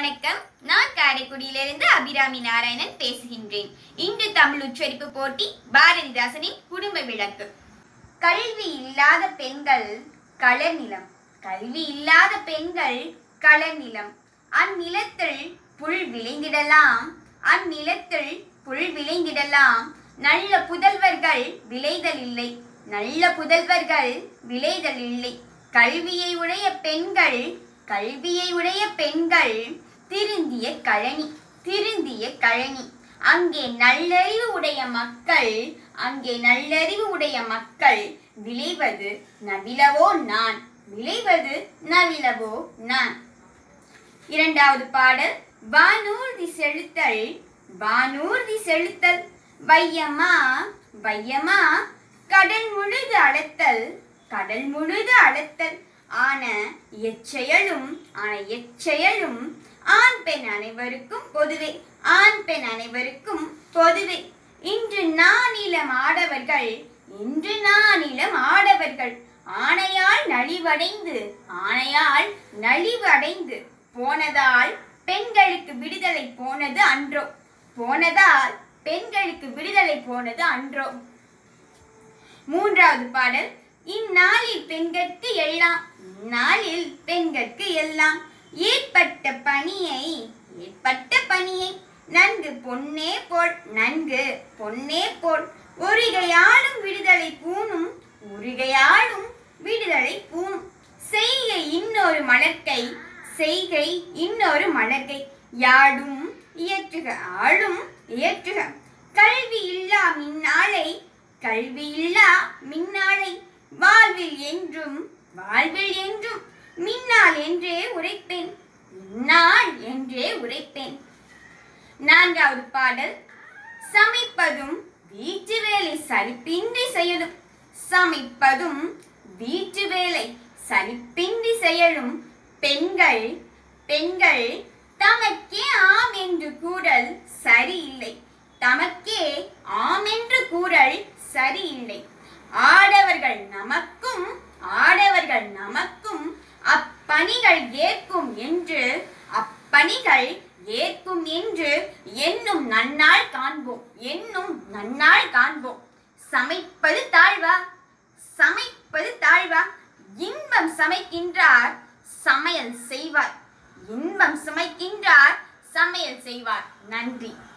வணக்கம் நான் காரைக்குடியிலிருந்து அபிராமி நாராயணன் பேசுகின்றேன் இன்று தமிழ் உச்சரிப்பு போட்டி பாரதிதாசனின் குடும்ப விளக்கு கல்வி இல்லாத பெண்கள் களர் நிலம் கல்வி இல்லாத பெண்கள் களர் நிலம் அந்நிலத்தில் புல் விளைந்திடலாம் அந்நிலத்தில் புல் விளைந்திடலாம் நல்ல புதல்வர்கள் விளைதல் இல்லை நல்ல புதல்வர்கள் விளைதல் இல்லை கல்வியை உடைய பெண்கள் கல்வியை உடைய பெண்கள் திருந்திய கழனி திருந்திய கழனி அங்கே நல்லறிவு உடைய மக்கள் அங்கே நல்லறிவு உடைய மக்கள் விளைவது நவிலவோ நான் விளைவது நவிலவோ நான் இரண்டாவது பாடல் வானூர்தி செலுத்தல் வானூர்தி செலுத்தல் வையமா வையமா கடல் முழுது அளத்தல் கடல் முழுது அளத்தல் ஆன எச்செயலும் ஆன எச்செயலும் ஆண் பெண் அனைவருக்கும் பொதுவே ஆண் பெண் அனைவருக்கும் பொதுவே இன்று நானிலம் ஆடவர்கள் இன்று நானிலம் ஆடவர்கள் ஆணையால் நலிவடைந்து ஆணையால் நலிவடைந்து போனதால் பெண்களுக்கு விடுதலை போனது அன்றோ போனதால் பெண்களுக்கு விடுதலை போனது அன்றோ மூன்றாவது பாடல் இந்நாளில் பெண்கட்கு எல்லாம் இந்நாளில் பெண்கட்கு எல்லாம் ஏற்பட்ட பணியை ஏற்பட்ட பணியை நன்கு பொன்னே போல் நன்கு பொன்னே போல் ஒருகையாலும் விடுதலை பூணும் ஒருகையாலும் விடுதலை பூணும் செய்கை இன்னொரு மலர்க்கை செய்கை இன்னொரு மலர்க்கை யாடும் இயற்றுக ஆளும் இயற்றுக கல்வி இல்லா மின்னாளை கல்வி இல்லா மின்னாளை வாழ்வில் என்றும் வாழ்வில் என்றும் மின்னாள் என்றே உரைப்பேன் மின்னாள் என்றே உரைப்பேன் நான்காவது பாடல் சமைப்பதும் வீட்டு வேலை சலிப்பின்றி செய்யலும் சமைப்பதும் வீட்டு வேலை சலிப்பின்றி செய்யலும் பெண்கள் பெண்கள் தமக்கே ஆம் என்று கூறல் சரியில்லை தமக்கே ஆம் என்று கூறல் சரியில்லை ஆடவர்கள் நமக்கும் ஆடவர்கள் நமக்கும் அப்பணிகள் ஏற்கும் என்று அப்பணிகள் ஏற்கும் என்று என்னும் நன்னாள் காண்போம் என்னும் நன்னாள் காண்போம் சமைப்பது தாழ்வா சமைப்பது தாழ்வா இன்பம் சமைக்கின்றார் சமையல் செய்வார் இன்பம் சமைக்கின்றார் சமையல் செய்வார் நன்றி